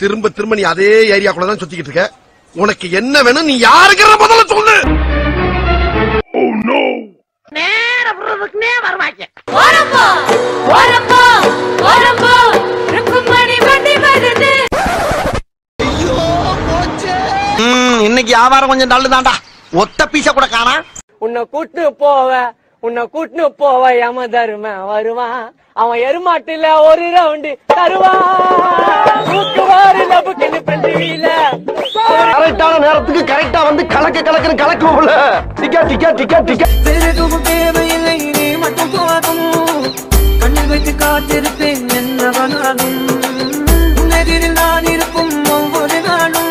திரும்ப திரும்ப நீ அதே ஏரியாக்குள்ள தான் சுத்திக்கிட்டு இருக்க உனக்கு என்ன வேணும் நீ யாருக்கிற முதல்ல சொல்லு ஓரம்போ ஓரம்போ ஓரம்போ ருக்குமணி வண்டி வருது இன்னைக்கு வியாபாரம் கொஞ்சம் நல்லுதான்டா ஒத்த பீச கூட காணா உன்னை கூட்டு போவ உன்னை கூட்டு போவ யம தரும வருவான் அவன் எருமாட்டுல ஒரு ரவுண்டு தருவான் தூக்குவாரு லபுக்குன்னு ஃப்ரெண்ட் வீல கரெக்டான நேரத்துக்கு கரெக்டா வந்து கலக்க கலக்குன்னு கலக்குவோம்ல டிக்கெட் டிக்கெட் டிக்கெட் டிக்கெட் பெருகவும் தேவையில்லை நீ மட்டும் போதும் கண்ணில் வைத்து காத்திருப்பேன் என்னவனாகும் உன்னெதிரில் நான் இருக்கும் ஒவ்வொரு நாளும்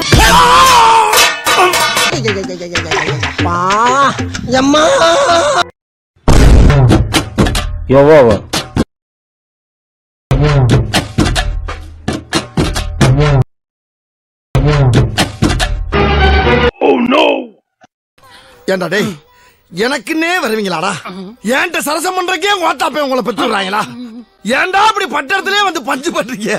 எம்மா ஏண்டா டேய் எனக்குன்னே வருவீங்களாடா ஏன்ட்ட சரசம் பண்றக்கே ஓட்டாப்பே உங்களை பெற்று விடுறாங்களா ஏன்டா அப்படி பட்டத்திலே வந்து பஞ்சு பண்றீங்க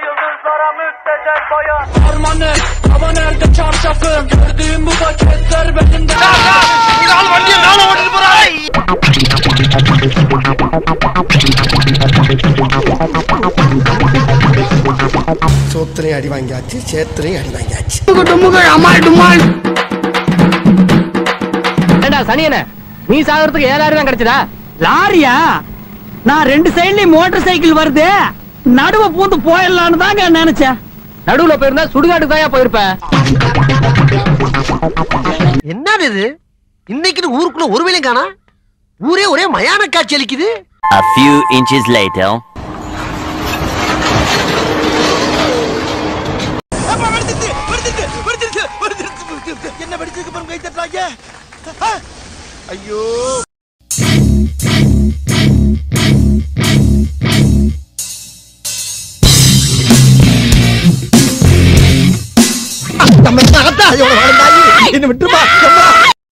சோத்திரையும் அடி வாங்கியாச்சு சேத்திரையும் அடி வாங்கியாச்சு ஏண்டா சனியன நீ சாகிறதுக்கு ஏழாயிரம் தான் கிடைச்சதா லாரியா நான் ரெண்டு சைடுலயும் மோட்டார் சைக்கிள் வருது நடுவ பூந்து போயிடலான்னு தாங்க நினைச்சேன் நடுவுல போயிருந்தா சுடுகாட்டுக்கு தான் போயிருப்பேன் என்னது இது இன்னைக்கு ஊருக்குள்ள ஒரு வேலையும் காணா ஊரே ஒரே மயான காட்சி அளிக்குது A few inches later. என்ன வெடிச்சதுக்கு அப்புறம் கை தட்டுறாங்க ஆ! ஐயோ நம்ம அகத்தா எவ்வளவு வாழ்ந்தாயி என்ன விட்டுருமா அம்மா.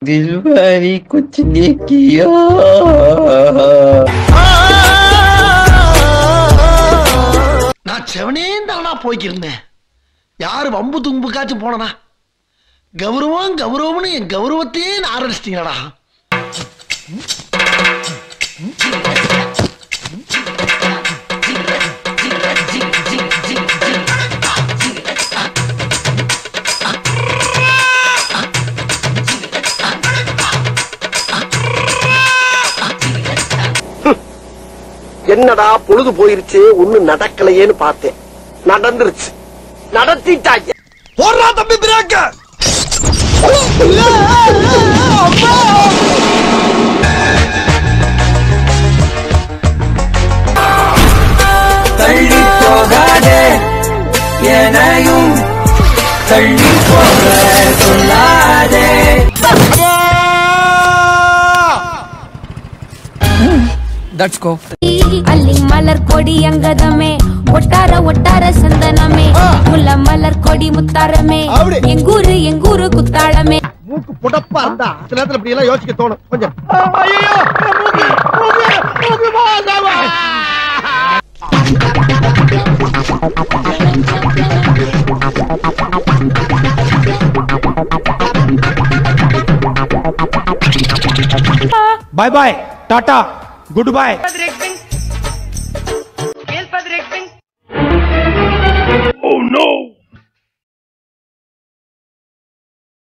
நான் செவனே தானா போய்க்கிருந்தேன் யாரு வம்பு தும்புக்காச்சும் போனனா கௌரவம் கௌரவம்னு என் கௌரவத்தையே நான் ஆரம்பிச்சிட்டீங்களா என்னடா பொழுது போயிருச்சு ஒண்ணு நடக்கலையேன்னு பார்த்தேன் நடந்துருச்சு நடத்திட்டாங்க போடுறா தம்பி பிரேக்க தள்ளி போகாதே எனையும் தள்ளி போக சொல்லாதே ಅಲ್ಲಿ ಮಲರ್ ಕೊಡಿ ಅಂಗದಮೆ ಒಟ್ಟಾರ ಒಟ್ಟಾರ ಸಂದನಮೆ ಮುಲ್ಲ ಮಲರ್ ಕೊಡಿ ಮುತ್ತಾರಮೆ அப்படி. ಎಂಗೂರು ಎಂಗೂರು ಕುತ್ತಾಳಮೆ மூக்கு புடப்பா இருந்தா சில நேரத்துல இப்படி எல்லாம் யோசிக்க தோணும் கொஞ்சம் ஐயோ மூக்கு மூக்கு மூக்கு போகாதா பாய் பாய் டாடா குட் பாய்